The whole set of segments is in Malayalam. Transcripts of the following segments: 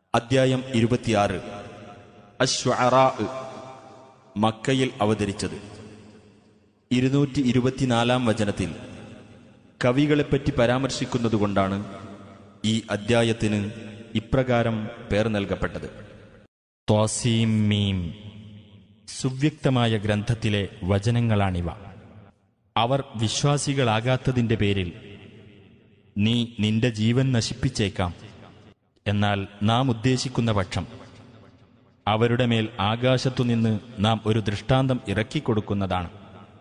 അദ്ധ്യായം ഇരുപത്തിയാറ് അശ്വഅറാ മക്കയിൽ അവതരിച്ചത് ഇരുന്നൂറ്റി ഇരുപത്തിനാലാം വചനത്തിൽ കവികളെപ്പറ്റി പരാമർശിക്കുന്നതുകൊണ്ടാണ് ഈ അദ്ധ്യായത്തിന് ഇപ്രകാരം പേർ നൽകപ്പെട്ടത് ത്വാസീം മീം സുവ്യക്തമായ ഗ്രന്ഥത്തിലെ വചനങ്ങളാണിവ അവർ വിശ്വാസികളാകാത്തതിന്റെ പേരിൽ നീ നിന്റെ ജീവൻ നശിപ്പിച്ചേക്കാം എന്നാൽ നാം ഉദ്ദേശിക്കുന്ന പക്ഷം അവരുടെ മേൽ ആകാശത്തുനിന്ന് നാം ഒരു ദൃഷ്ടാന്തം ഇറക്കിക്കൊടുക്കുന്നതാണ്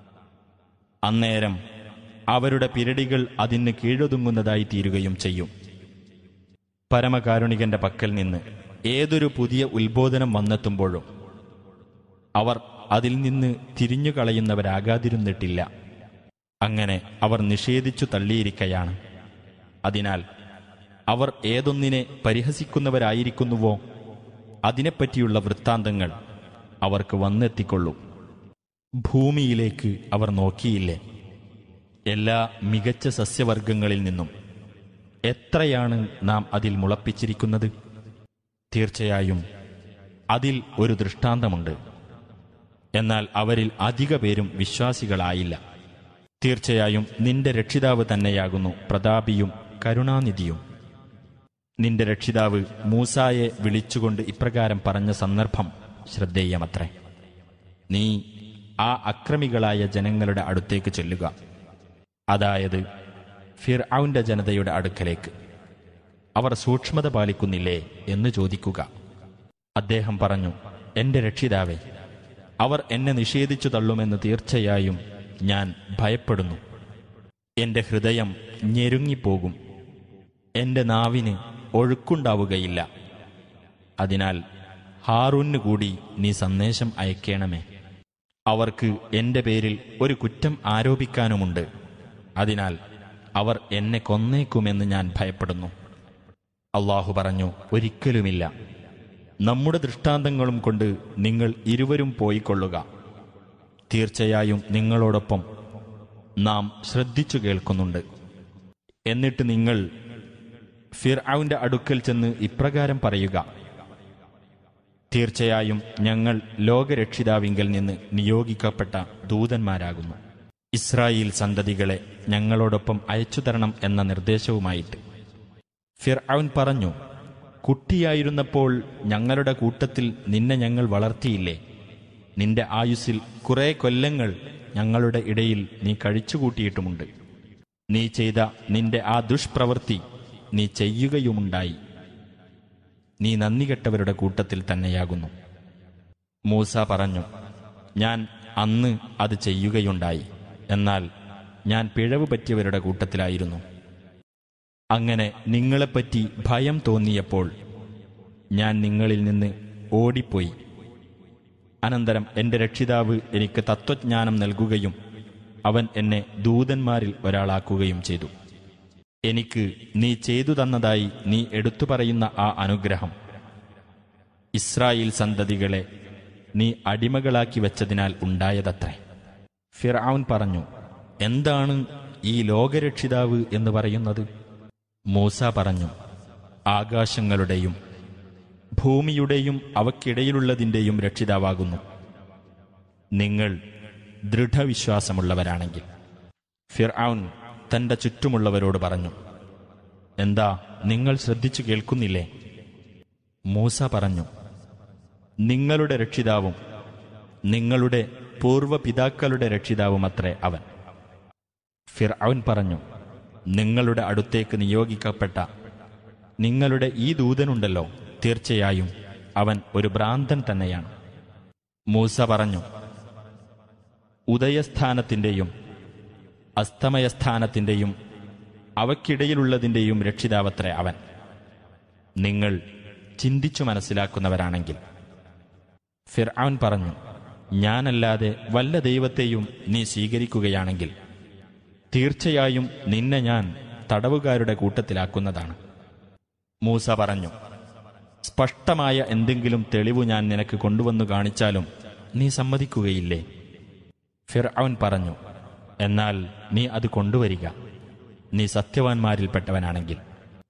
അന്നേരം അവരുടെ പിരടികൾ അതിന് കീഴൊതുങ്ങുന്നതായി തീരുകയും ചെയ്യും പരമകാരുണികന്റെ പക്കൽ നിന്ന് ഏതൊരു പുതിയ ഉത്ബോധനം വന്നെത്തുമ്പോഴും അവർ അതിൽ നിന്ന് തിരിഞ്ഞു കളയുന്നവരാകാതിരുന്നിട്ടില്ല അങ്ങനെ അവർ നിഷേധിച്ചു തള്ളിയിരിക്കയാണ് അതിനാൽ അവർ ഏതൊന്നിനെ പരിഹസിക്കുന്നവരായിരിക്കുന്നുവോ അതിനെപ്പറ്റിയുള്ള വൃത്താന്തങ്ങൾ അവർക്ക് വന്നെത്തിക്കൊള്ളും ഭൂമിയിലേക്ക് അവർ നോക്കിയില്ലേ എല്ലാ മികച്ച സസ്യവർഗങ്ങളിൽ നിന്നും എത്രയാണ് നാം അതിൽ മുളപ്പിച്ചിരിക്കുന്നത് തീർച്ചയായും അതിൽ ഒരു ദൃഷ്ടാന്തമുണ്ട് എന്നാൽ അവരിൽ അധിക പേരും വിശ്വാസികളായില്ല തീർച്ചയായും നിന്റെ രക്ഷിതാവ് തന്നെയാകുന്നു പ്രതാപിയും കരുണാനിധിയും നിന്റെ രക്ഷിതാവ് മൂസായെ വിളിച്ചുകൊണ്ട് ഇപ്രകാരം പറഞ്ഞ സന്ദർഭം ശ്രദ്ധേയമത്രേ നീ ആ അക്രമികളായ ജനങ്ങളുടെ അടുത്തേക്ക് ചെല്ലുക അതായത് ഫിർ ജനതയുടെ അടുക്കലേക്ക് അവർ സൂക്ഷ്മത പാലിക്കുന്നില്ലേ എന്ന് ചോദിക്കുക അദ്ദേഹം പറഞ്ഞു എന്റെ രക്ഷിതാവേ അവർ എന്നെ നിഷേധിച്ചു തള്ളുമെന്ന് തീർച്ചയായും ഞാൻ ഭയപ്പെടുന്നു എന്റെ ഹൃദയം ഞെരുങ്ങിപ്പോകും എന്റെ നാവിന് ഒഴുക്കുണ്ടാവുകയില്ല അതിനാൽ ഹാറൂന് കൂടി നീ സന്ദേശം അയക്കണമേ അവർക്ക് എന്റെ പേരിൽ ഒരു കുറ്റം ആരോപിക്കാനുമുണ്ട് അതിനാൽ അവർ എന്നെ കൊന്നേക്കുമെന്ന് ഞാൻ ഭയപ്പെടുന്നു അള്ളാഹു പറഞ്ഞു ഒരിക്കലുമില്ല നമ്മുടെ ദൃഷ്ടാന്തങ്ങളും കൊണ്ട് നിങ്ങൾ ഇരുവരും പോയിക്കൊള്ളുക തീർച്ചയായും നിങ്ങളോടൊപ്പം നാം ശ്രദ്ധിച്ചു കേൾക്കുന്നുണ്ട് എന്നിട്ട് നിങ്ങൾ ഫിർഔന്റെ അടുക്കൽ ചെന്ന് ഇപ്രകാരം പറയുക തീർച്ചയായും ഞങ്ങൾ ലോകരക്ഷിതാവിങ്കൽ നിന്ന് നിയോഗിക്കപ്പെട്ട ദൂതന്മാരാകുന്നു ഇസ്രായേൽ സന്തതികളെ ഞങ്ങളോടൊപ്പം അയച്ചു തരണം എന്ന നിർദ്ദേശവുമായിട്ട് ഫിർഔൻ പറഞ്ഞു കുട്ടിയായിരുന്നപ്പോൾ ഞങ്ങളുടെ കൂട്ടത്തിൽ നിന്നെ ഞങ്ങൾ വളർത്തിയില്ലേ നിന്റെ ആയുസ്സിൽ കുറെ കൊല്ലങ്ങൾ ഞങ്ങളുടെ ഇടയിൽ നീ കഴിച്ചുകൂട്ടിയിട്ടുമുണ്ട് നീ ചെയ്ത നിന്റെ ആ ദുഷ്പ്രവൃത്തി നീ ചെയ്യുകയുമുണ്ടായി നീ നന്ദികെട്ടവരുടെ കൂട്ടത്തിൽ തന്നെയാകുന്നു മൂസ പറഞ്ഞു ഞാൻ അന്ന് അത് ചെയ്യുകയുണ്ടായി എന്നാൽ ഞാൻ പിഴവ് പറ്റിയവരുടെ കൂട്ടത്തിലായിരുന്നു അങ്ങനെ നിങ്ങളെപ്പറ്റി ഭയം തോന്നിയപ്പോൾ ഞാൻ നിങ്ങളിൽ നിന്ന് ഓടിപ്പോയി അനന്തരം എന്റെ രക്ഷിതാവ് എനിക്ക് തത്വജ്ഞാനം നൽകുകയും അവൻ എന്നെ ദൂതന്മാരിൽ ഒരാളാക്കുകയും ചെയ്തു എനിക്ക് നീ ചെയ്തു തന്നതായി നീ എടുത്തു പറയുന്ന ആ അനുഗ്രഹം ഇസ്രായേൽ സന്തതികളെ നീ അടിമകളാക്കി വെച്ചതിനാൽ ഉണ്ടായതത്രേ ഫിർഔൻ പറഞ്ഞു എന്താണ് ഈ ലോകരക്ഷിതാവ് എന്ന് പറയുന്നത് മൂസ പറഞ്ഞു ആകാശങ്ങളുടെയും ഭൂമിയുടെയും അവക്കിടയിലുള്ളതിൻ്റെയും രക്ഷിതാവാകുന്നു നിങ്ങൾ ദൃഢവിശ്വാസമുള്ളവരാണെങ്കിൽ ഫിർഔൻ തന്റെ ചുറ്റുമുള്ളവരോട് പറഞ്ഞു എന്താ നിങ്ങൾ ശ്രദ്ധിച്ചു കേൾക്കുന്നില്ലേ മൂസ പറഞ്ഞു നിങ്ങളുടെ രക്ഷിതാവും നിങ്ങളുടെ പൂർവ്വപിതാക്കളുടെ രക്ഷിതാവുമത്രേ അവൻ ഫിർഔൻ പറഞ്ഞു നിങ്ങളുടെ അടുത്തേക്ക് നിയോഗിക്കപ്പെട്ട നിങ്ങളുടെ ഈ ദൂതനുണ്ടല്ലോ തീർച്ചയായും അവൻ ഒരു ഭ്രാന്തൻ തന്നെയാണ് മൂസ പറഞ്ഞു ഉദയസ്ഥാനത്തിൻ്റെയും അസ്തമയസ്ഥാനത്തിൻ്റെയും അവക്കിടയിലുള്ളതിൻ്റെയും രക്ഷിതാവത്രേ അവൻ നിങ്ങൾ ചിന്തിച്ചു മനസ്സിലാക്കുന്നവരാണെങ്കിൽ ഫിർആൻ പറഞ്ഞു ഞാനല്ലാതെ വല്ല ദൈവത്തെയും നീ സ്വീകരിക്കുകയാണെങ്കിൽ തീർച്ചയായും നിന്നെ ഞാൻ തടവുകാരുടെ കൂട്ടത്തിലാക്കുന്നതാണ് മൂസ പറഞ്ഞു സ്പഷ്ടമായ എന്തെങ്കിലും തെളിവ് ഞാൻ നിനക്ക് കൊണ്ടുവന്നു കാണിച്ചാലും നീ സമ്മതിക്കുകയില്ലേ ഫിർഔൻ പറഞ്ഞു എന്നാൽ നീ അത് കൊണ്ടുവരിക നീ സത്യവാൻമാരിൽപ്പെട്ടവനാണെങ്കിൽ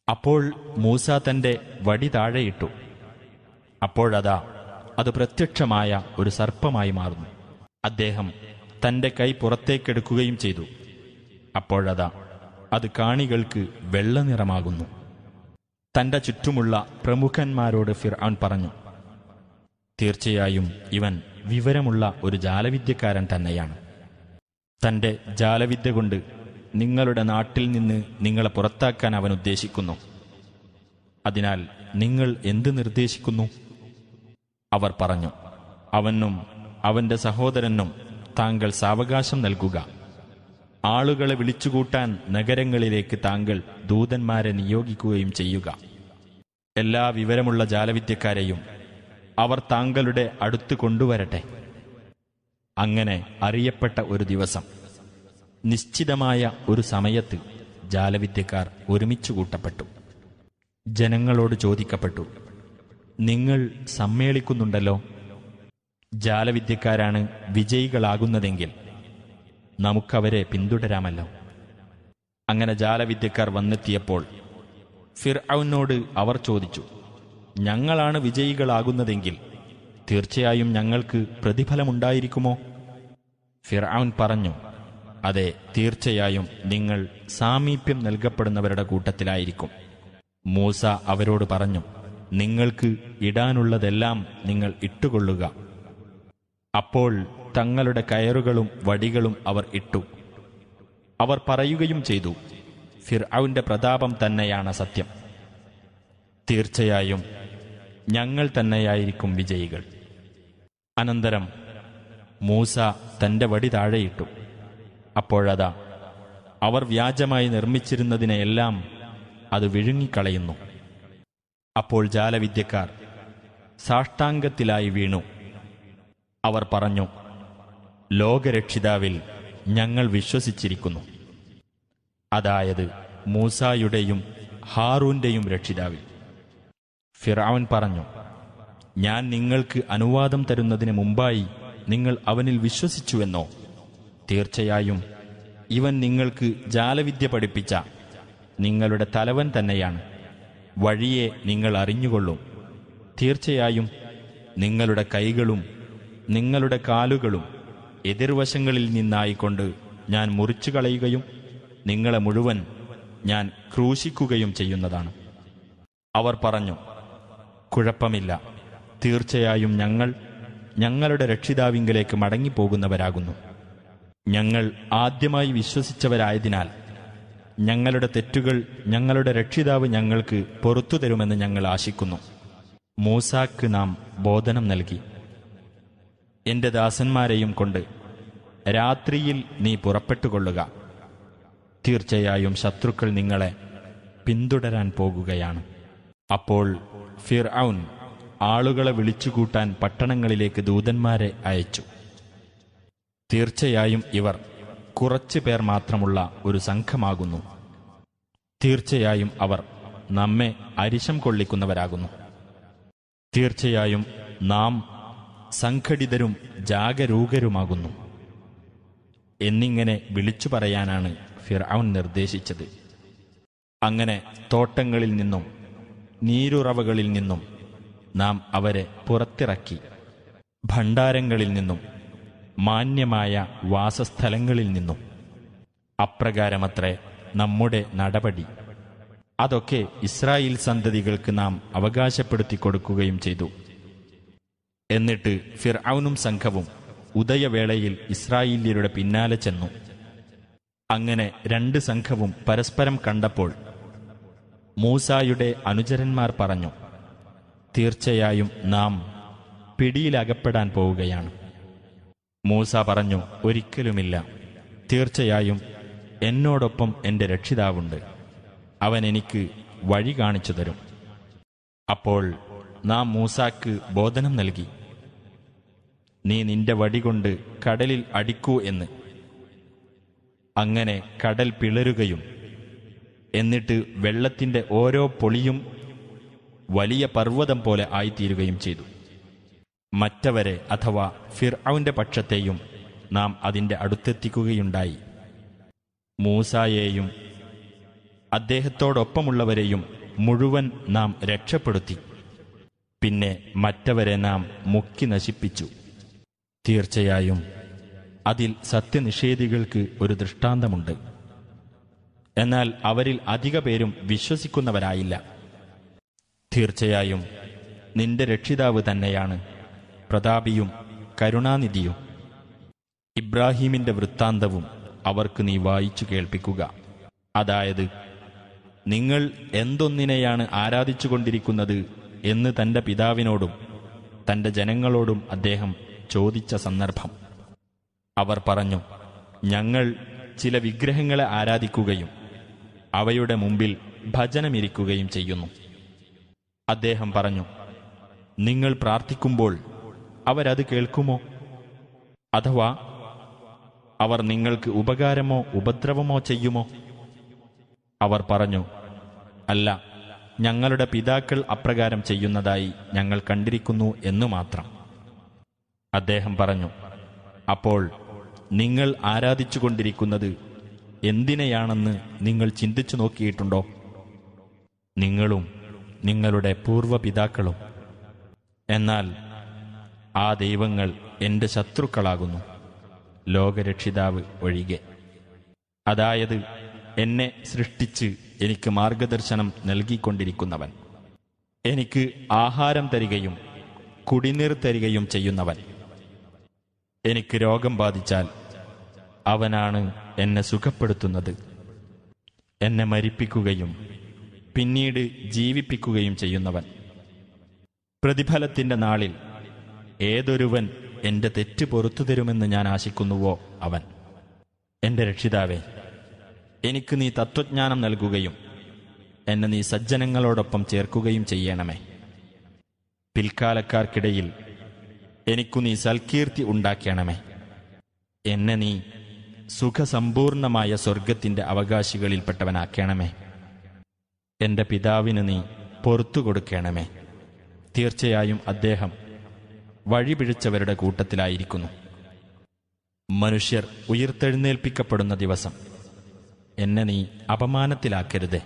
അപ്പോൾ മൂസ തന്റെ വടി താഴെയിട്ടു അപ്പോഴതാ അത് പ്രത്യക്ഷമായ ഒരു സർപ്പമായി മാറുന്നു അദ്ദേഹം തന്റെ കൈ പുറത്തേക്കെടുക്കുകയും ചെയ്തു അപ്പോഴതാ അത് കാണികൾക്ക് വെള്ള നിറമാകുന്നു തന്റെ ചുറ്റുമുള്ള പ്രമുഖന്മാരോട് ഫിർആൻ പറഞ്ഞു തീർച്ചയായും ഇവൻ വിവരമുള്ള ഒരു ജാലവിദ്യക്കാരൻ തന്നെയാണ് തന്റെ ജാലവിദ്യ കൊണ്ട് നിങ്ങളുടെ നാട്ടിൽ നിന്ന് നിങ്ങളെ പുറത്താക്കാൻ അവൻ ഉദ്ദേശിക്കുന്നു അതിനാൽ നിങ്ങൾ എന്ത് നിർദ്ദേശിക്കുന്നു അവർ പറഞ്ഞു അവനും അവന്റെ സഹോദരനും താങ്കൾ സാവകാശം നൽകുക ആളുകളെ വിളിച്ചുകൂട്ടാൻ നഗരങ്ങളിലേക്ക് താങ്കൾ ദൂതന്മാരെ നിയോഗിക്കുകയും ചെയ്യുക എല്ലാ വിവരമുള്ള ജാലവിദ്യക്കാരെയും അവർ താങ്കളുടെ അടുത്ത് കൊണ്ടുവരട്ടെ അങ്ങനെ അറിയപ്പെട്ട ഒരു ദിവസം നിശ്ചിതമായ ഒരു സമയത്ത് ജാലവിദ്യക്കാർ ഒരുമിച്ച് കൂട്ടപ്പെട്ടു ജനങ്ങളോട് ചോദിക്കപ്പെട്ടു നിങ്ങൾ സമ്മേളിക്കുന്നുണ്ടല്ലോ ജാലവിദ്യക്കാരാണ് വിജയികളാകുന്നതെങ്കിൽ നമുക്കവരെ പിന്തുടരാമല്ലോ അങ്ങനെ ജാലവിദ്യക്കാർ വന്നെത്തിയപ്പോൾ ഫിർഔനോട് അവർ ചോദിച്ചു ഞങ്ങളാണ് വിജയികളാകുന്നതെങ്കിൽ തീർച്ചയായും ഞങ്ങൾക്ക് പ്രതിഫലമുണ്ടായിരിക്കുമോ ഫിർഔൻ പറഞ്ഞു അതെ തീർച്ചയായും നിങ്ങൾ സാമീപ്യം നൽകപ്പെടുന്നവരുടെ കൂട്ടത്തിലായിരിക്കും മൂസ അവരോട് പറഞ്ഞു നിങ്ങൾക്ക് ഇടാനുള്ളതെല്ലാം നിങ്ങൾ ഇട്ടുകൊള്ളുക അപ്പോൾ തങ്ങളുടെ കയറുകളും വടികളും അവർ ഇട്ടു അവർ പറയുകയും ചെയ്തു ഫിർഔന്റെ പ്രതാപം തന്നെയാണ് സത്യം തീർച്ചയായും ഞങ്ങൾ തന്നെയായിരിക്കും വിജയികൾ അനന്തരം മൂസ തന്റെ വടി താഴെയിട്ടു അപ്പോഴതാ അവർ വ്യാജമായി നിർമ്മിച്ചിരുന്നതിനെയെല്ലാം അത് വിഴുങ്ങിക്കളയുന്നു അപ്പോൾ ജാലവിദ്യക്കാർ സാഷ്ടാംഗത്തിലായി വീണു അവർ പറഞ്ഞു ലോകരക്ഷിതാവിൽ ഞങ്ങൾ വിശ്വസിച്ചിരിക്കുന്നു അതായത് മൂസായുടെയും ഹാറൂന്റെയും രക്ഷിതാവിൽ ഫിറാവൻ പറഞ്ഞു ഞാൻ നിങ്ങൾക്ക് അനുവാദം തരുന്നതിന് മുമ്പായി നിങ്ങൾ അവനിൽ വിശ്വസിച്ചുവെന്നോ തീർച്ചയായും ഇവൻ നിങ്ങൾക്ക് ജാലവിദ്യ പഠിപ്പിച്ച നിങ്ങളുടെ തലവൻ തന്നെയാണ് വഴിയെ നിങ്ങൾ അറിഞ്ഞുകൊള്ളും തീർച്ചയായും നിങ്ങളുടെ കൈകളും നിങ്ങളുടെ കാലുകളും എതിർവശങ്ങളിൽ നിന്നായിക്കൊണ്ട് ഞാൻ മുറിച്ചു കളയുകയും നിങ്ങളെ മുഴുവൻ ഞാൻ ക്രൂശിക്കുകയും ചെയ്യുന്നതാണ് അവർ പറഞ്ഞു കുഴപ്പമില്ല തീർച്ചയായും ഞങ്ങൾ ഞങ്ങളുടെ രക്ഷിതാവിങ്കലേക്ക് മടങ്ങിപ്പോകുന്നവരാകുന്നു ഞങ്ങൾ ആദ്യമായി വിശ്വസിച്ചവരായതിനാൽ ഞങ്ങളുടെ തെറ്റുകൾ ഞങ്ങളുടെ രക്ഷിതാവ് ഞങ്ങൾക്ക് പൊറത്തു തരുമെന്ന് ഞങ്ങൾ ആശിക്കുന്നു മൂസാക്ക് നാം ബോധനം നൽകി എന്റെ ദാസന്മാരെയും കൊണ്ട് രാത്രിയിൽ നീ പുറപ്പെട്ടുകൊള്ളുക തീർച്ചയായും ശത്രുക്കൾ നിങ്ങളെ പിന്തുടരാൻ പോകുകയാണ് അപ്പോൾ ഫിർ ഔൻ ആളുകളെ വിളിച്ചുകൂട്ടാൻ പട്ടണങ്ങളിലേക്ക് ദൂതന്മാരെ അയച്ചു തീർച്ചയായും ഇവർ കുറച്ചു പേർ മാത്രമുള്ള ഒരു സംഘമാകുന്നു തീർച്ചയായും അവർ നമ്മെ അരിശം കൊള്ളിക്കുന്നവരാകുന്നു തീർച്ചയായും നാം സംഘടിതരും ജാഗരൂകരുമാകുന്നു എന്നിങ്ങനെ വിളിച്ചു പറയാനാണ് ഫിർഔൻ നിർദ്ദേശിച്ചത് അങ്ങനെ തോട്ടങ്ങളിൽ നിന്നും നീരുറവകളിൽ നിന്നും നാം അവരെ പുറത്തിറക്കി ഭണ്ഡാരങ്ങളിൽ നിന്നും മാന്യമായ വാസസ്ഥലങ്ങളിൽ നിന്നും അപ്രകാരമത്രേ നമ്മുടെ നടപടി അതൊക്കെ ഇസ്രായേൽ സന്തതികൾക്ക് നാം അവകാശപ്പെടുത്തി കൊടുക്കുകയും ചെയ്തു എന്നിട്ട് ഫിർഔനും സംഘവും ഉദയവേളയിൽ ഇസ്രായേല്യരുടെ പിന്നാലെ ചെന്നു അങ്ങനെ രണ്ട് സംഘവും പരസ്പരം കണ്ടപ്പോൾ മൂസായുടെ അനുചരന്മാർ പറഞ്ഞു തീർച്ചയായും നാം പിടിയിലകപ്പെടാൻ പോവുകയാണ് മൂസ പറഞ്ഞു ഒരിക്കലുമില്ല തീർച്ചയായും എന്നോടൊപ്പം എൻ്റെ രക്ഷിതാവുണ്ട് അവൻ എനിക്ക് വഴി കാണിച്ചു തരും അപ്പോൾ നാം മൂസാക്ക് ബോധനം നൽകി നീ നിന്റെ വടി കൊണ്ട് കടലിൽ അടിക്കൂ എന്ന് അങ്ങനെ കടൽ പിളരുകയും എന്നിട്ട് വെള്ളത്തിന്റെ ഓരോ പൊളിയും വലിയ പർവ്വതം പോലെ ആയിത്തീരുകയും ചെയ്തു മറ്റവരെ അഥവാ ഫിർഔന്റെ പക്ഷത്തെയും നാം അതിന്റെ അടുത്തെത്തിക്കുകയുണ്ടായി മൂസായെയും അദ്ദേഹത്തോടൊപ്പമുള്ളവരെയും മുഴുവൻ നാം രക്ഷപ്പെടുത്തി പിന്നെ മറ്റവരെ നാം മുക്കി നശിപ്പിച്ചു തീർച്ചയായും അതിൽ സത്യനിഷേധികൾക്ക് ഒരു ദൃഷ്ടാന്തമുണ്ട് എന്നാൽ അവരിൽ അധിക പേരും വിശ്വസിക്കുന്നവരായില്ല തീർച്ചയായും നിന്റെ രക്ഷിതാവ് തന്നെയാണ് പ്രതാപിയും കരുണാനിധിയും ഇബ്രാഹീമിന്റെ വൃത്താന്തവും അവർക്ക് നീ വായിച്ചു കേൾപ്പിക്കുക അതായത് നിങ്ങൾ എന്തൊന്നിനെയാണ് ആരാധിച്ചുകൊണ്ടിരിക്കുന്നത് എന്ന് തന്റെ പിതാവിനോടും തന്റെ ജനങ്ങളോടും അദ്ദേഹം ചോദിച്ച സന്ദർഭം അവർ പറഞ്ഞു ഞങ്ങൾ ചില വിഗ്രഹങ്ങളെ ആരാധിക്കുകയും അവയുടെ മുമ്പിൽ ഭജനമിരിക്കുകയും ചെയ്യുന്നു അദ്ദേഹം പറഞ്ഞു നിങ്ങൾ പ്രാർത്ഥിക്കുമ്പോൾ അവരത് കേൾക്കുമോ അഥവാ അവർ നിങ്ങൾക്ക് ഉപകാരമോ ഉപദ്രവമോ ചെയ്യുമോ അവർ പറഞ്ഞു അല്ല ഞങ്ങളുടെ പിതാക്കൾ അപ്രകാരം ചെയ്യുന്നതായി ഞങ്ങൾ കണ്ടിരിക്കുന്നു എന്നു മാത്രം അദ്ദേഹം പറഞ്ഞു അപ്പോൾ നിങ്ങൾ ആരാധിച്ചുകൊണ്ടിരിക്കുന്നത് എന്തിനെയാണെന്ന് നിങ്ങൾ ചിന്തിച്ചു നോക്കിയിട്ടുണ്ടോ നിങ്ങളും നിങ്ങളുടെ പൂർവ്വപിതാക്കളും എന്നാൽ ആ ദൈവങ്ങൾ എന്റെ ശത്രുക്കളാകുന്നു ലോകരക്ഷിതാവ് ഒഴികെ അതായത് എന്നെ സൃഷ്ടിച്ച് എനിക്ക് മാർഗദർശനം നൽകിക്കൊണ്ടിരിക്കുന്നവൻ എനിക്ക് ആഹാരം തരികയും കുടിനീർ തരികയും ചെയ്യുന്നവൻ എനിക്ക് രോഗം ബാധിച്ചാൽ അവനാണ് എന്നെ സുഖപ്പെടുത്തുന്നത് എന്നെ മരിപ്പിക്കുകയും പിന്നീട് ജീവിപ്പിക്കുകയും ചെയ്യുന്നവൻ പ്രതിഫലത്തിന്റെ നാളിൽ ഏതൊരുവൻ എന്റെ തെറ്റ് പൊറത്തു തരുമെന്ന് ഞാൻ ആശിക്കുന്നുവോ അവൻ എന്റെ രക്ഷിതാവേ എനിക്ക് നീ തത്വജ്ഞാനം നൽകുകയും എന്നെ നീ സജ്ജനങ്ങളോടൊപ്പം ചേർക്കുകയും ചെയ്യണമേ പിൽക്കാലക്കാർക്കിടയിൽ എനിക്കു നീ സൽകീർത്തി ഉണ്ടാക്കണമേ എന്നെ നീ സുഖസമ്പൂർണമായ സ്വർഗത്തിന്റെ അവകാശികളിൽപ്പെട്ടവനാക്കണമേ എന്റെ പിതാവിന് നീ പൊറത്തു കൊടുക്കണമേ തീർച്ചയായും അദ്ദേഹം വഴിപിഴച്ചവരുടെ കൂട്ടത്തിലായിരിക്കുന്നു മനുഷ്യർ ഉയർത്തെഴുന്നേൽപ്പിക്കപ്പെടുന്ന ദിവസം എന്നെ നീ അപമാനത്തിലാക്കരുതേ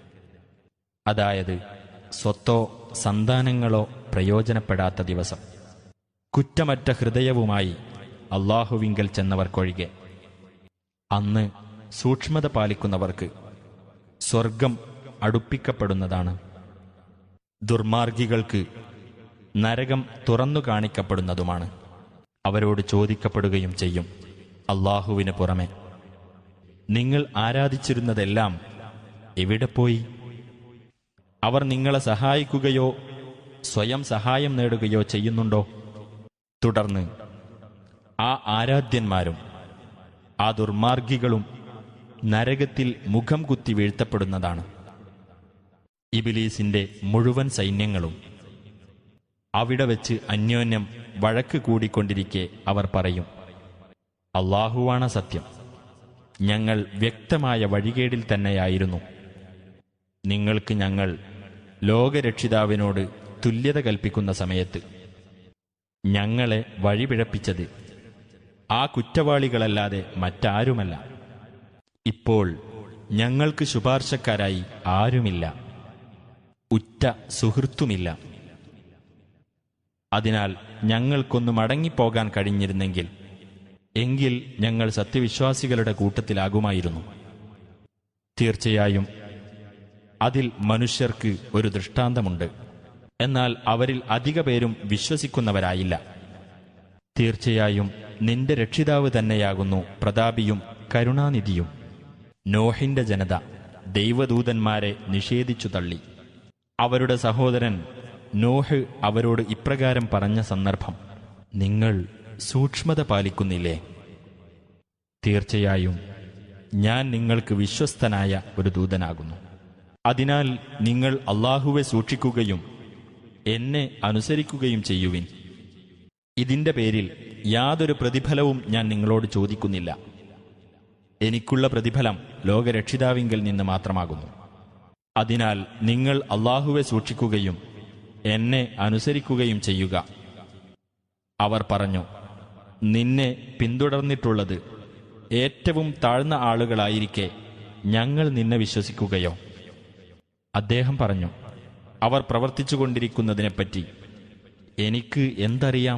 അതായത് സ്വത്തോ സന്താനങ്ങളോ പ്രയോജനപ്പെടാത്ത ദിവസം കുറ്റമറ്റ ഹൃദയവുമായി അള്ളാഹുവിങ്കൽ ചെന്നവർക്കൊഴികെ അന്ന് സൂക്ഷ്മത പാലിക്കുന്നവർക്ക് സ്വർഗം അടുപ്പിക്കപ്പെടുന്നതാണ് ദുർമാർഗികൾക്ക് നരകം തുറന്നു കാണിക്കപ്പെടുന്നതുമാണ് അവരോട് ചോദിക്കപ്പെടുകയും ചെയ്യും അള്ളാഹുവിന് പുറമെ നിങ്ങൾ ആരാധിച്ചിരുന്നതെല്ലാം എവിടെ പോയി അവർ നിങ്ങളെ സഹായിക്കുകയോ സ്വയം സഹായം നേടുകയോ ചെയ്യുന്നുണ്ടോ തുടർന്ന് ആ ആരാധ്യന്മാരും ആ ദുർമാർഗികളും നരകത്തിൽ മുഖം കുത്തി വീഴ്ത്തപ്പെടുന്നതാണ് ഇബിലീസിന്റെ മുഴുവൻ സൈന്യങ്ങളും അവിടെ വെച്ച് അന്യോന്യം വഴക്ക് കൂടിക്കൊണ്ടിരിക്കെ അവർ പറയും അള്ളാഹുവാണ് സത്യം ഞങ്ങൾ വ്യക്തമായ വഴികേടിൽ തന്നെയായിരുന്നു നിങ്ങൾക്ക് ഞങ്ങൾ ലോകരക്ഷിതാവിനോട് തുല്യത കൽപ്പിക്കുന്ന സമയത്ത് ഞങ്ങളെ വഴിപിഴപ്പിച്ചത് ആ കുറ്റവാളികളല്ലാതെ മറ്റാരുമല്ല ഇപ്പോൾ ഞങ്ങൾക്ക് ശുപാർശക്കാരായി ആരുമില്ല ഉറ്റ സുഹൃത്തുമില്ല അതിനാൽ ഞങ്ങൾക്കൊന്ന് മടങ്ങിപ്പോകാൻ കഴിഞ്ഞിരുന്നെങ്കിൽ എങ്കിൽ ഞങ്ങൾ സത്യവിശ്വാസികളുടെ കൂട്ടത്തിലാകുമായിരുന്നു തീർച്ചയായും അതിൽ മനുഷ്യർക്ക് ഒരു ദൃഷ്ടാന്തമുണ്ട് എന്നാൽ അവരിൽ അധിക പേരും വിശ്വസിക്കുന്നവരായില്ല തീർച്ചയായും നിന്റെ രക്ഷിതാവ് തന്നെയാകുന്നു പ്രതാപിയും കരുണാനിധിയും നോഹിന്റെ ജനത ദൈവദൂതന്മാരെ നിഷേധിച്ചു തള്ളി അവരുടെ സഹോദരൻ നോഹ് അവരോട് ഇപ്രകാരം പറഞ്ഞ സന്ദർഭം നിങ്ങൾ സൂക്ഷ്മത പാലിക്കുന്നില്ലേ തീർച്ചയായും ഞാൻ നിങ്ങൾക്ക് വിശ്വസ്തനായ ഒരു ദൂതനാകുന്നു അതിനാൽ നിങ്ങൾ അള്ളാഹുവെ സൂക്ഷിക്കുകയും എന്നെ അനുസരിക്കുകയും ചെയ്യുവിൻ ഇതിന്റെ പേരിൽ യാതൊരു പ്രതിഫലവും ഞാൻ നിങ്ങളോട് ചോദിക്കുന്നില്ല എനിക്കുള്ള പ്രതിഫലം ലോകരക്ഷിതാവിങ്കൽ നിന്ന് മാത്രമാകുന്നു അതിനാൽ നിങ്ങൾ അള്ളാഹുവെ സൂക്ഷിക്കുകയും എന്നെ അനുസരിക്കുകയും ചെയ്യുക അവർ പറഞ്ഞു നിന്നെ പിന്തുടർന്നിട്ടുള്ളത് ഏറ്റവും താഴ്ന്ന ആളുകളായിരിക്കെ ഞങ്ങൾ നിന്നെ വിശ്വസിക്കുകയോ അദ്ദേഹം പറഞ്ഞു അവർ പ്രവർത്തിച്ചുകൊണ്ടിരിക്കുന്നതിനെപ്പറ്റി എനിക്ക് എന്തറിയാം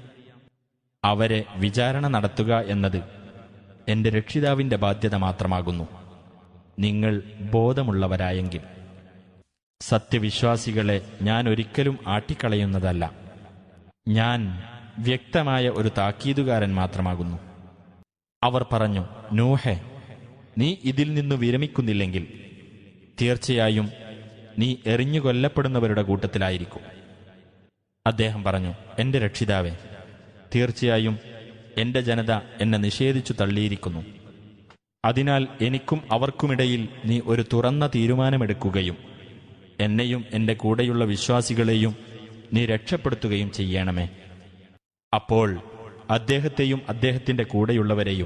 അവരെ വിചാരണ നടത്തുക എന്നത് എൻ്റെ രക്ഷിതാവിൻ്റെ ബാധ്യത മാത്രമാകുന്നു നിങ്ങൾ ബോധമുള്ളവരായെങ്കിൽ സത്യവിശ്വാസികളെ ഞാൻ ഒരിക്കലും ആട്ടിക്കളയുന്നതല്ല ഞാൻ വ്യക്തമായ ഒരു താക്കീതുകാരൻ മാത്രമാകുന്നു അവർ പറഞ്ഞു നൂഹെ നീ ഇതിൽ നിന്നു വിരമിക്കുന്നില്ലെങ്കിൽ തീർച്ചയായും നീ എറിഞ്ഞു കൊല്ലപ്പെടുന്നവരുടെ കൂട്ടത്തിലായിരിക്കും അദ്ദേഹം പറഞ്ഞു എന്റെ രക്ഷിതാവേ തീർച്ചയായും എന്റെ ജനത എന്നെ നിഷേധിച്ചു തള്ളിയിരിക്കുന്നു അതിനാൽ എനിക്കും അവർക്കുമിടയിൽ നീ ഒരു തുറന്ന തീരുമാനമെടുക്കുകയും എന്നെയും എന്റെ കൂടെയുള്ള വിശ്വാസികളെയും നീ രക്ഷപ്പെടുത്തുകയും ചെയ്യണമേ അപ്പോൾ അദ്ദേഹത്തെയും അദ്ദേഹത്തിന്റെ കൂടെയുള്ളവരെയും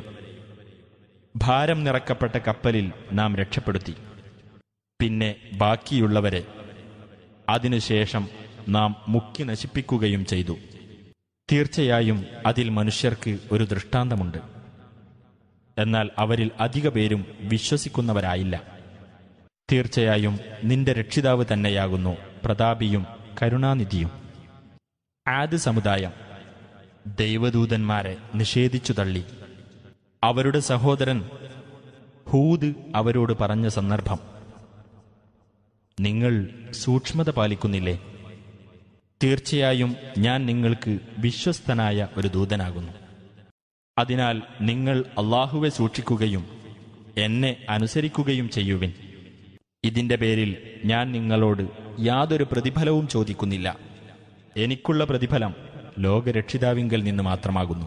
ഭാരം നിറക്കപ്പെട്ട കപ്പലിൽ നാം രക്ഷപ്പെടുത്തി പിന്നെ ബാക്കിയുള്ളവരെ അതിനുശേഷം നാം മുക്കി നശിപ്പിക്കുകയും ചെയ്തു തീർച്ചയായും അതിൽ മനുഷ്യർക്ക് ഒരു ദൃഷ്ടാന്തമുണ്ട് എന്നാൽ അവരിൽ അധിക പേരും വിശ്വസിക്കുന്നവരായില്ല തീർച്ചയായും നിന്റെ രക്ഷിതാവ് തന്നെയാകുന്നു പ്രതാപിയും കരുണാനിധിയും ആദ് സമുദായം ദൈവദൂതന്മാരെ നിഷേധിച്ചു തള്ളി അവരുടെ സഹോദരൻ ഹൂദ് അവരോട് പറഞ്ഞ സന്ദർഭം നിങ്ങൾ സൂക്ഷ്മത പാലിക്കുന്നില്ലേ തീർച്ചയായും ഞാൻ നിങ്ങൾക്ക് വിശ്വസ്തനായ ഒരു ദൂതനാകുന്നു അതിനാൽ നിങ്ങൾ അള്ളാഹുവെ സൂക്ഷിക്കുകയും എന്നെ അനുസരിക്കുകയും ചെയ്യുവിൻ ഇതിന്റെ പേരിൽ ഞാൻ നിങ്ങളോട് യാതൊരു പ്രതിഫലവും ചോദിക്കുന്നില്ല എനിക്കുള്ള പ്രതിഫലം ലോകരക്ഷിതാവിങ്കൽ നിന്ന് മാത്രമാകുന്നു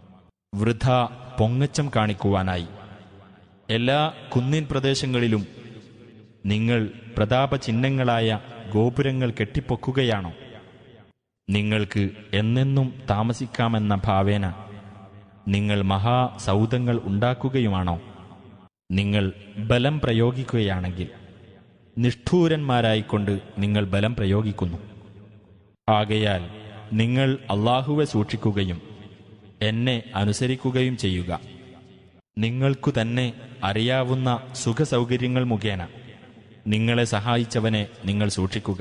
വൃഥ പൊങ്ങച്ചം കാണിക്കുവാനായി എല്ലാ കുന്നിൻ പ്രദേശങ്ങളിലും നിങ്ങൾ പ്രതാപചിഹ്നങ്ങളായ ഗോപുരങ്ങൾ കെട്ടിപ്പൊക്കുകയാണോ നിങ്ങൾക്ക് എന്നെന്നും താമസിക്കാമെന്ന ഭാവേന നിങ്ങൾ മഹാസൗധങ്ങൾ ഉണ്ടാക്കുകയുമാണോ നിങ്ങൾ ബലം പ്രയോഗിക്കുകയാണെങ്കിൽ നിഷ്ഠൂരന്മാരായിക്കൊണ്ട് നിങ്ങൾ ബലം പ്രയോഗിക്കുന്നു ആകയാൽ നിങ്ങൾ അള്ളാഹുവെ സൂക്ഷിക്കുകയും എന്നെ അനുസരിക്കുകയും ചെയ്യുക നിങ്ങൾക്കു തന്നെ അറിയാവുന്ന സുഖസൗകര്യങ്ങൾ മുഖേന നിങ്ങളെ സഹായിച്ചവനെ നിങ്ങൾ സൂക്ഷിക്കുക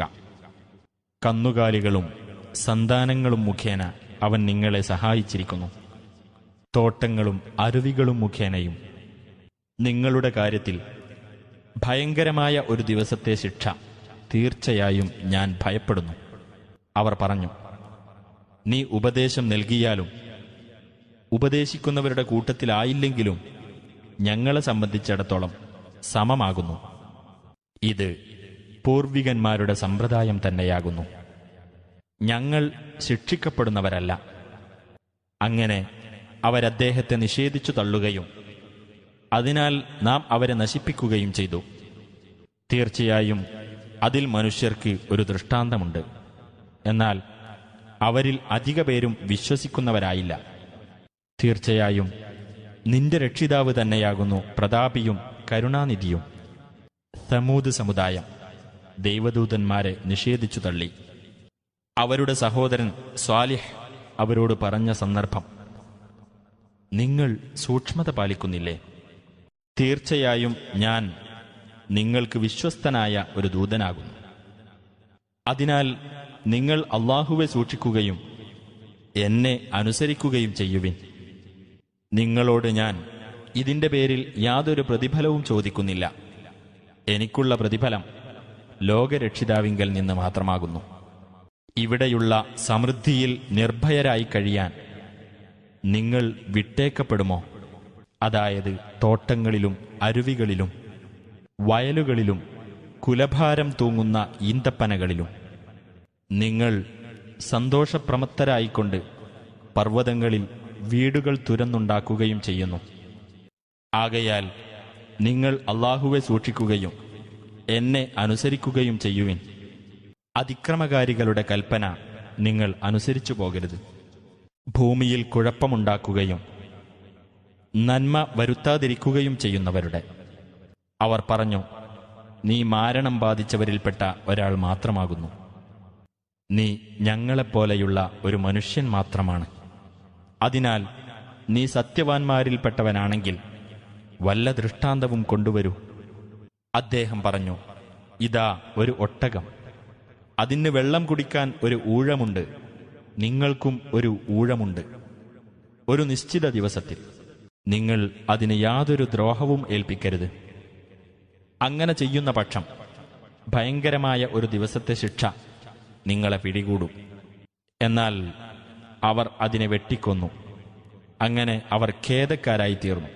കന്നുകാലികളും സന്താനങ്ങളും മുഖേന അവൻ നിങ്ങളെ സഹായിച്ചിരിക്കുന്നു തോട്ടങ്ങളും അരുവികളും മുഖേനയും നിങ്ങളുടെ കാര്യത്തിൽ ഭയങ്കരമായ ഒരു ദിവസത്തെ ശിക്ഷ തീർച്ചയായും ഞാൻ ഭയപ്പെടുന്നു അവർ പറഞ്ഞു നീ ഉപദേശം നൽകിയാലും ഉപദേശിക്കുന്നവരുടെ കൂട്ടത്തിലായില്ലെങ്കിലും ഞങ്ങളെ സംബന്ധിച്ചിടത്തോളം സമമാകുന്നു ഇത് പൂർവികന്മാരുടെ സമ്പ്രദായം തന്നെയാകുന്നു ഞങ്ങൾ ശിക്ഷിക്കപ്പെടുന്നവരല്ല അങ്ങനെ അവരദ്ദേഹത്തെ നിഷേധിച്ചു തള്ളുകയും അതിനാൽ നാം അവരെ നശിപ്പിക്കുകയും ചെയ്തു തീർച്ചയായും അതിൽ മനുഷ്യർക്ക് ഒരു ദൃഷ്ടാന്തമുണ്ട് എന്നാൽ അവരിൽ അധിക പേരും വിശ്വസിക്കുന്നവരായില്ല തീർച്ചയായും നിന്റെ രക്ഷിതാവ് തന്നെയാകുന്നു പ്രതാപിയും കരുണാനിധിയും സമൂത് സമുദായം ദൈവദൂതന്മാരെ നിഷേധിച്ചു തള്ളി അവരുടെ സഹോദരൻ സ്വാലിഹ് അവരോട് പറഞ്ഞ സന്ദർഭം നിങ്ങൾ സൂക്ഷ്മത പാലിക്കുന്നില്ലേ തീർച്ചയായും ഞാൻ നിങ്ങൾക്ക് വിശ്വസ്തനായ ഒരു ദൂതനാകുന്നു അതിനാൽ നിങ്ങൾ അള്ളാഹുവെ സൂക്ഷിക്കുകയും എന്നെ അനുസരിക്കുകയും ചെയ്യുവിൻ നിങ്ങളോട് ഞാൻ ഇതിന്റെ പേരിൽ യാതൊരു പ്രതിഫലവും ചോദിക്കുന്നില്ല എനിക്കുള്ള പ്രതിഫലം ലോകരക്ഷിതാവിങ്കൽ നിന്ന് മാത്രമാകുന്നു ഇവിടെയുള്ള സമൃദ്ധിയിൽ നിർഭയരായി കഴിയാൻ നിങ്ങൾ വിട്ടേക്കപ്പെടുമോ അതായത് തോട്ടങ്ങളിലും അരുവികളിലും വയലുകളിലും കുലഭാരം തൂങ്ങുന്ന ഈന്തപ്പനകളിലും നിങ്ങൾ സന്തോഷപ്രമത്തരായിക്കൊണ്ട് പർവ്വതങ്ങളിൽ വീടുകൾ തുരന്നുണ്ടാക്കുകയും ചെയ്യുന്നു ആകയാൽ നിങ്ങൾ അള്ളാഹുവെ സൂക്ഷിക്കുകയും എന്നെ അനുസരിക്കുകയും ചെയ്യുവിൻ അതിക്രമകാരികളുടെ കൽപ്പന നിങ്ങൾ അനുസരിച്ചു പോകരുത് ഭൂമിയിൽ കുഴപ്പമുണ്ടാക്കുകയും നന്മ വരുത്താതിരിക്കുകയും ചെയ്യുന്നവരുടെ അവർ പറഞ്ഞു നീ മാരണം ബാധിച്ചവരിൽപ്പെട്ട ഒരാൾ മാത്രമാകുന്നു നീ ഞങ്ങളെപ്പോലെയുള്ള ഒരു മനുഷ്യൻ മാത്രമാണ് അതിനാൽ നീ സത്യവാൻമാരിൽപ്പെട്ടവനാണെങ്കിൽ വല്ല ദൃഷ്ടാന്തവും കൊണ്ടുവരൂ അദ്ദേഹം പറഞ്ഞു ഇതാ ഒരു ഒട്ടകം അതിന് വെള്ളം കുടിക്കാൻ ഒരു ഊഴമുണ്ട് നിങ്ങൾക്കും ഒരു ഊഴമുണ്ട് ഒരു നിശ്ചിത ദിവസത്തിൽ നിങ്ങൾ അതിന് യാതൊരു ദ്രോഹവും ഏൽപ്പിക്കരുത് അങ്ങനെ ചെയ്യുന്ന പക്ഷം ഭയങ്കരമായ ഒരു ദിവസത്തെ ശിക്ഷ നിങ്ങളെ പിടികൂടും എന്നാൽ അവർ അതിനെ വെട്ടിക്കൊന്നു അങ്ങനെ അവർ ഖേദക്കാരായി തീർന്നു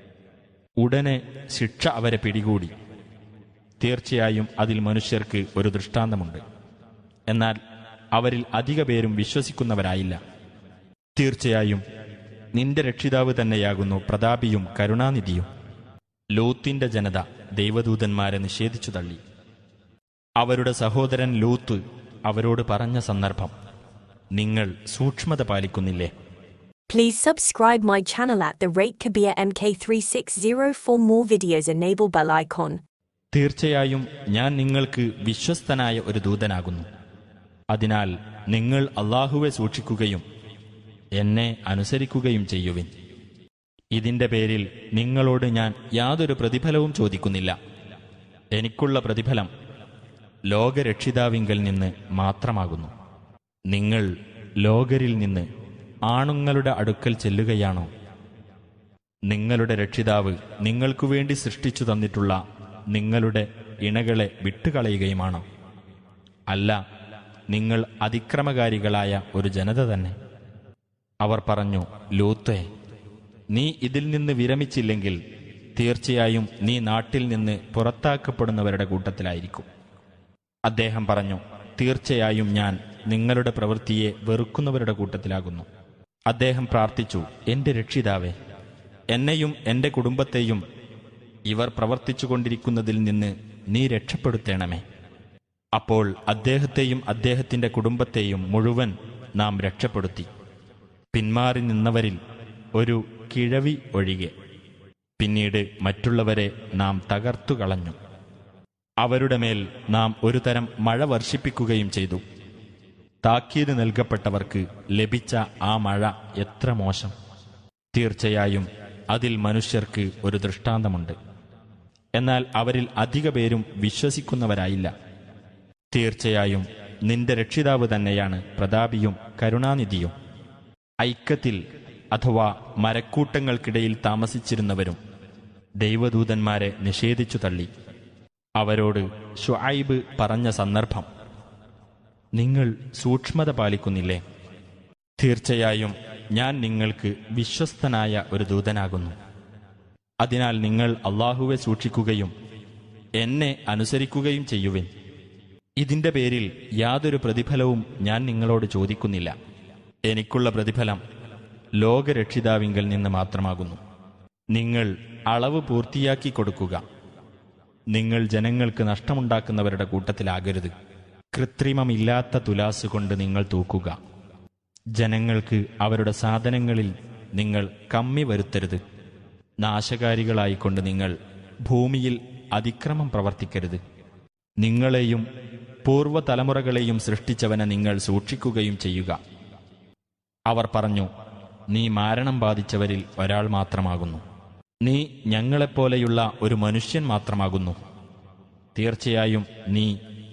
ഉടനെ ശിക്ഷ അവരെ പിടികൂടി തീർച്ചയായും അതിൽ മനുഷ്യർക്ക് ഒരു ദൃഷ്ടാന്തമുണ്ട് എന്നാൽ അവരിൽ അധിക പേരും വിശ്വസിക്കുന്നവരായില്ല തീർച്ചയായും നിന്റെ രക്ഷിതാവ് തന്നെയാകുന്നു പ്രതാപിയും കരുണാനിധിയും ലൂത്തിന്റെ ജനത ദൈവദൂതന്മാരെ നിഷേധിച്ചു തള്ളി അവരുടെ സഹോദരൻ ലൂത്ത് അവരോട് പറഞ്ഞ സന്ദർഭം നിങ്ങൾ സൂക്ഷ്മത പാലിക്കുന്നില്ലേ Please subscribe my channel at the rate Kabir MK360 for more videos enable bell icon. തീർച്ചയായും ഞാൻ നിങ്ങൾക്ക് വിശ്വസ്തനായ ഒരു ദൂതനാകുന്നു അതിനാൽ നിങ്ങൾ അള്ളാഹുവെ സൂക്ഷിക്കുകയും എന്നെ അനുസരിക്കുകയും ചെയ്യുവിൻ ഇതിന്റെ പേരിൽ നിങ്ങളോട് ഞാൻ യാതൊരു പ്രതിഫലവും ചോദിക്കുന്നില്ല എനിക്കുള്ള പ്രതിഫലം ലോകരക്ഷിതാവിങ്കൽ നിന്ന് മാത്രമാകുന്നു നിങ്ങൾ ലോകരിൽ നിന്ന് ആണുങ്ങളുടെ അടുക്കൽ ചെല്ലുകയാണോ നിങ്ങളുടെ രക്ഷിതാവ് നിങ്ങൾക്കു വേണ്ടി സൃഷ്ടിച്ചു തന്നിട്ടുള്ള നിങ്ങളുടെ ഇണകളെ വിട്ടുകളയുകയുമാണോ അല്ല നിങ്ങൾ അതിക്രമകാരികളായ ഒരു ജനത തന്നെ അവർ പറഞ്ഞു ലൂത്തേ നീ ഇതിൽ നിന്ന് വിരമിച്ചില്ലെങ്കിൽ തീർച്ചയായും നീ നാട്ടിൽ നിന്ന് പുറത്താക്കപ്പെടുന്നവരുടെ കൂട്ടത്തിലായിരിക്കും അദ്ദേഹം പറഞ്ഞു തീർച്ചയായും ഞാൻ നിങ്ങളുടെ പ്രവൃത്തിയെ വെറുക്കുന്നവരുടെ കൂട്ടത്തിലാകുന്നു അദ്ദേഹം പ്രാർത്ഥിച്ചു എന്റെ രക്ഷിതാവേ എന്നെയും എന്റെ കുടുംബത്തെയും ഇവർ പ്രവർത്തിച്ചുകൊണ്ടിരിക്കുന്നതിൽ നിന്ന് നീ രക്ഷപ്പെടുത്തേണമേ അപ്പോൾ അദ്ദേഹത്തെയും അദ്ദേഹത്തിന്റെ കുടുംബത്തെയും മുഴുവൻ നാം രക്ഷപ്പെടുത്തി പിന്മാറി നിന്നവരിൽ ഒരു കിഴവി ഒഴികെ പിന്നീട് മറ്റുള്ളവരെ നാം തകർത്തു കളഞ്ഞു അവരുടെ മേൽ നാം ഒരു തരം മഴ വർഷിപ്പിക്കുകയും ചെയ്തു താക്കീത് നൽകപ്പെട്ടവർക്ക് ലഭിച്ച ആ മഴ എത്ര മോശം തീർച്ചയായും അതിൽ മനുഷ്യർക്ക് ഒരു ദൃഷ്ടാന്തമുണ്ട് എന്നാൽ അവരിൽ അധിക പേരും വിശ്വസിക്കുന്നവരായില്ല തീർച്ചയായും നിന്റെ രക്ഷിതാവ് തന്നെയാണ് പ്രതാപിയും കരുണാനിധിയും ഐക്യത്തിൽ അഥവാ മരക്കൂട്ടങ്ങൾക്കിടയിൽ താമസിച്ചിരുന്നവരും ദൈവദൂതന്മാരെ നിഷേധിച്ചു തള്ളി അവരോട് ഷുഐബ് പറഞ്ഞ സന്ദർഭം നിങ്ങൾ സൂക്ഷ്മത പാലിക്കുന്നില്ലേ തീർച്ചയായും ഞാൻ നിങ്ങൾക്ക് വിശ്വസ്തനായ ഒരു ദൂതനാകുന്നു അതിനാൽ നിങ്ങൾ അള്ളാഹുവെ സൂക്ഷിക്കുകയും എന്നെ അനുസരിക്കുകയും ചെയ്യുവിൻ ഇതിന്റെ പേരിൽ യാതൊരു പ്രതിഫലവും ഞാൻ നിങ്ങളോട് ചോദിക്കുന്നില്ല എനിക്കുള്ള പ്രതിഫലം ലോകരക്ഷിതാവിങ്കൽ നിന്ന് മാത്രമാകുന്നു നിങ്ങൾ അളവ് പൂർത്തിയാക്കി കൊടുക്കുക നിങ്ങൾ ജനങ്ങൾക്ക് നഷ്ടമുണ്ടാക്കുന്നവരുടെ കൂട്ടത്തിലാകരുത് കൃത്രിമമില്ലാത്ത തുലാസ് കൊണ്ട് നിങ്ങൾ തൂക്കുക ജനങ്ങൾക്ക് അവരുടെ സാധനങ്ങളിൽ നിങ്ങൾ കമ്മി വരുത്തരുത് നാശകാരികളായിക്കൊണ്ട് നിങ്ങൾ ഭൂമിയിൽ അതിക്രമം പ്രവർത്തിക്കരുത് നിങ്ങളെയും പൂർവ്വതലമുറകളെയും സൃഷ്ടിച്ചവനെ നിങ്ങൾ സൂക്ഷിക്കുകയും ചെയ്യുക അവർ പറഞ്ഞു നീ മാരണം ബാധിച്ചവരിൽ ഒരാൾ മാത്രമാകുന്നു നീ ഞങ്ങളെപ്പോലെയുള്ള ഒരു മനുഷ്യൻ മാത്രമാകുന്നു തീർച്ചയായും നീ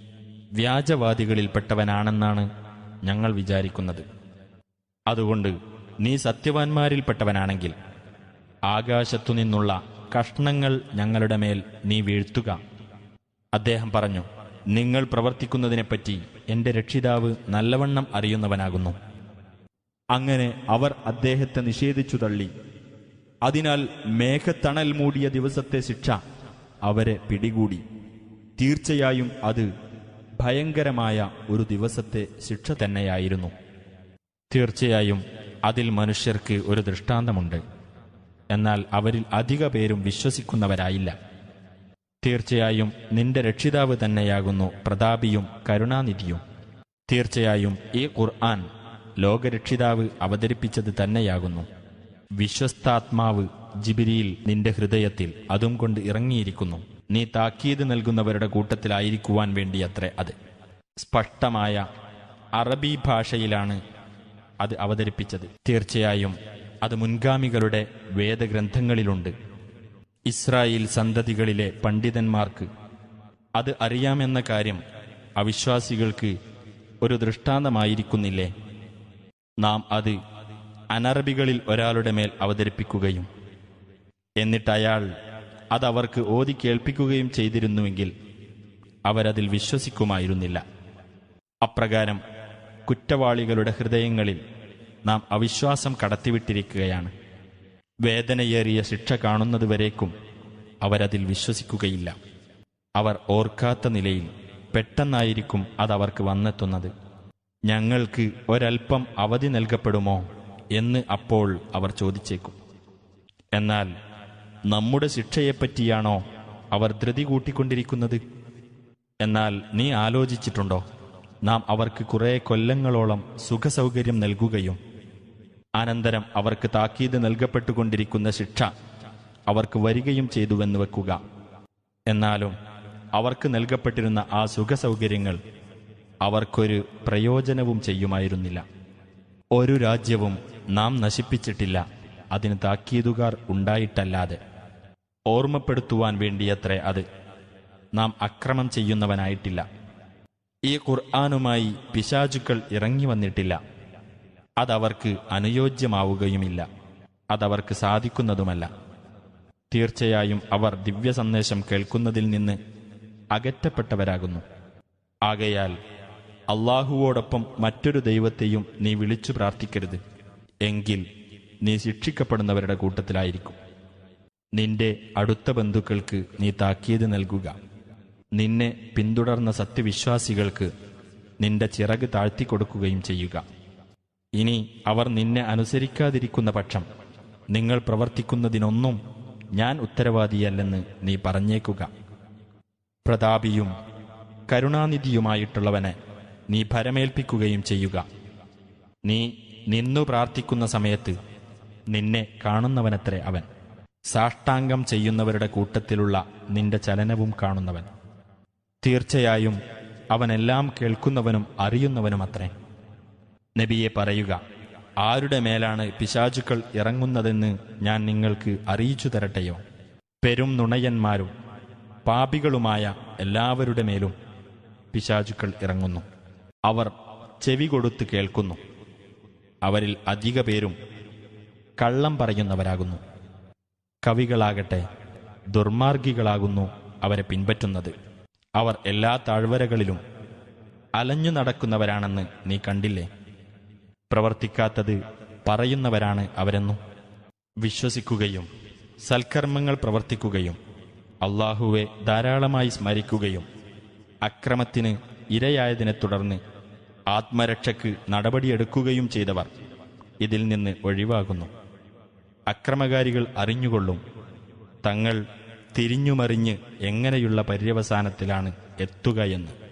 വ്യാജവാദികളിൽപ്പെട്ടവനാണെന്നാണ് ഞങ്ങൾ വിചാരിക്കുന്നത് അതുകൊണ്ട് നീ സത്യവാൻമാരിൽപ്പെട്ടവനാണെങ്കിൽ ആകാശത്തു നിന്നുള്ള കഷ്ണങ്ങൾ ഞങ്ങളുടെ മേൽ നീ വീഴ്ത്തുക അദ്ദേഹം പറഞ്ഞു നിങ്ങൾ പ്രവർത്തിക്കുന്നതിനെപ്പറ്റി എന്റെ രക്ഷിതാവ് നല്ലവണ്ണം അറിയുന്നവനാകുന്നു അങ്ങനെ അവർ അദ്ദേഹത്തെ നിഷേധിച്ചു തള്ളി അതിനാൽ മേഘത്തണൽ മൂടിയ ദിവസത്തെ ശിക്ഷ അവരെ പിടികൂടി തീർച്ചയായും അത് ഭയങ്കരമായ ഒരു ദിവസത്തെ ശിക്ഷ തന്നെയായിരുന്നു തീർച്ചയായും അതിൽ മനുഷ്യർക്ക് ഒരു ദൃഷ്ടാന്തമുണ്ട് എന്നാൽ അവരിൽ അധിക പേരും വിശ്വസിക്കുന്നവരായില്ല തീർച്ചയായും നിന്റെ രക്ഷിതാവ് തന്നെയാകുന്നു പ്രതാപിയും കരുണാനിധിയും തീർച്ചയായും ഈ ഖുർആൻ ലോകരക്ഷിതാവ് അവതരിപ്പിച്ചത് തന്നെയാകുന്നു വിശ്വസ്താത്മാവ് ജിബിരിയിൽ നിന്റെ ഹൃദയത്തിൽ അതും കൊണ്ട് ഇറങ്ങിയിരിക്കുന്നു നീ താക്കീത് നൽകുന്നവരുടെ കൂട്ടത്തിലായിരിക്കുവാൻ വേണ്ടിയത്രേ അത് സ്പഷ്ടമായ അറബി ഭാഷയിലാണ് അത് അവതരിപ്പിച്ചത് തീർച്ചയായും അത് മുൻഗാമികളുടെ വേദഗ്രന്ഥങ്ങളിലുണ്ട് ഇസ്രായേൽ സന്തതികളിലെ പണ്ഡിതന്മാർക്ക് അത് അറിയാമെന്ന കാര്യം അവിശ്വാസികൾക്ക് ഒരു ദൃഷ്ടാന്തമായിരിക്കുന്നില്ലേ നാം അത് അനറബികളിൽ ഒരാളുടെ മേൽ അവതരിപ്പിക്കുകയും എന്നിട്ട് അയാൾ അതവർക്ക് ഓതി കേൾപ്പിക്കുകയും ചെയ്തിരുന്നുവെങ്കിൽ അവരതിൽ വിശ്വസിക്കുമായിരുന്നില്ല അപ്രകാരം കുറ്റവാളികളുടെ ഹൃദയങ്ങളിൽ നാം അവിശ്വാസം കടത്തിവിട്ടിരിക്കുകയാണ് വേദനയേറിയ ശിക്ഷ കാണുന്നതുവരേക്കും അവരതിൽ വിശ്വസിക്കുകയില്ല അവർ ഓർക്കാത്ത നിലയിൽ പെട്ടെന്നായിരിക്കും അതവർക്ക് വന്നെത്തുന്നത് ഞങ്ങൾക്ക് ഒരൽപ്പം അവധി നൽകപ്പെടുമോ എന്ന് അപ്പോൾ അവർ ചോദിച്ചേക്കും എന്നാൽ നമ്മുടെ ശിക്ഷയെപ്പറ്റിയാണോ അവർ ധൃതി കൂട്ടിക്കൊണ്ടിരിക്കുന്നത് എന്നാൽ നീ ആലോചിച്ചിട്ടുണ്ടോ നാം അവർക്ക് കുറേ കൊല്ലങ്ങളോളം സുഖസൗകര്യം നൽകുകയും അനന്തരം അവർക്ക് താക്കീത് നൽകപ്പെട്ടുകൊണ്ടിരിക്കുന്ന ശിക്ഷ അവർക്ക് വരികയും ചെയ്തുവെന്ന് വെക്കുക എന്നാലും അവർക്ക് നൽകപ്പെട്ടിരുന്ന ആ സുഖസൗകര്യങ്ങൾ അവർക്കൊരു പ്രയോജനവും ചെയ്യുമായിരുന്നില്ല ഒരു രാജ്യവും നാം നശിപ്പിച്ചിട്ടില്ല അതിന് താക്കീതുകാർ ഉണ്ടായിട്ടല്ലാതെ ഓർമ്മപ്പെടുത്തുവാൻ വേണ്ടിയത്രേ അത് നാം അക്രമം ചെയ്യുന്നവനായിട്ടില്ല ഈ ഖുർആാനുമായി പിശാചുക്കൾ ഇറങ്ങി വന്നിട്ടില്ല അതവർക്ക് അനുയോജ്യമാവുകയുമില്ല അതവർക്ക് സാധിക്കുന്നതുമല്ല തീർച്ചയായും അവർ ദിവ്യ സന്ദേശം കേൾക്കുന്നതിൽ നിന്ന് അകറ്റപ്പെട്ടവരാകുന്നു ആകയാൽ അള്ളാഹുവോടൊപ്പം മറ്റൊരു ദൈവത്തെയും നീ വിളിച്ചു പ്രാർത്ഥിക്കരുത് എങ്കിൽ നീ ശിക്ഷിക്കപ്പെടുന്നവരുടെ കൂട്ടത്തിലായിരിക്കും നിന്റെ അടുത്ത ബന്ധുക്കൾക്ക് നീ താക്കീത് നൽകുക നിന്നെ പിന്തുടർന്ന സത്യവിശ്വാസികൾക്ക് നിന്റെ ചിറക് താഴ്ത്തിക്കൊടുക്കുകയും ചെയ്യുക ഇനി അവർ നിന്നെ അനുസരിക്കാതിരിക്കുന്ന പക്ഷം നിങ്ങൾ പ്രവർത്തിക്കുന്നതിനൊന്നും ഞാൻ ഉത്തരവാദിയല്ലെന്ന് നീ പറഞ്ഞേക്കുക പ്രതാപിയും കരുണാനിധിയുമായിട്ടുള്ളവനെ നീ ഭരമേൽപ്പിക്കുകയും ചെയ്യുക നീ നിന്നു പ്രാർത്ഥിക്കുന്ന സമയത്ത് നിന്നെ കാണുന്നവനത്രേ അവൻ സാഷ്ടാംഗം ചെയ്യുന്നവരുടെ കൂട്ടത്തിലുള്ള നിന്റെ ചലനവും കാണുന്നവൻ തീർച്ചയായും അവനെല്ലാം കേൾക്കുന്നവനും അറിയുന്നവനുമത്രേ നബിയെ പറയുക ആരുടെ മേലാണ് പിശാചുക്കൾ ഇറങ്ങുന്നതെന്ന് ഞാൻ നിങ്ങൾക്ക് അറിയിച്ചു തരട്ടെയോ പെരും നുണയന്മാരും പാപികളുമായ എല്ലാവരുടെ മേലും പിശാചുക്കൾ ഇറങ്ങുന്നു അവർ ചെവി കൊടുത്ത് കേൾക്കുന്നു അവരിൽ അധിക പേരും കള്ളം പറയുന്നവരാകുന്നു കവികളാകട്ടെ ദുർമാർഗികളാകുന്നു അവരെ പിൻപറ്റുന്നത് അവർ എല്ലാ താഴ്വരകളിലും അലഞ്ഞു നടക്കുന്നവരാണെന്ന് നീ കണ്ടില്ലേ പ്രവർത്തിക്കാത്തത് പറയുന്നവരാണ് അവരെന്നും വിശ്വസിക്കുകയും സൽക്കർമ്മങ്ങൾ പ്രവർത്തിക്കുകയും അള്ളാഹുവെ ധാരാളമായി സ്മരിക്കുകയും അക്രമത്തിന് ഇരയായതിനെ തുടർന്ന് ആത്മരക്ഷയ്ക്ക് നടപടിയെടുക്കുകയും ചെയ്തവർ ഇതിൽ നിന്ന് ഒഴിവാകുന്നു അക്രമകാരികൾ അറിഞ്ഞുകൊള്ളും തങ്ങൾ തിരിഞ്ഞുമറിഞ്ഞ് എങ്ങനെയുള്ള പര്യവസാനത്തിലാണ് എത്തുകയെന്ന്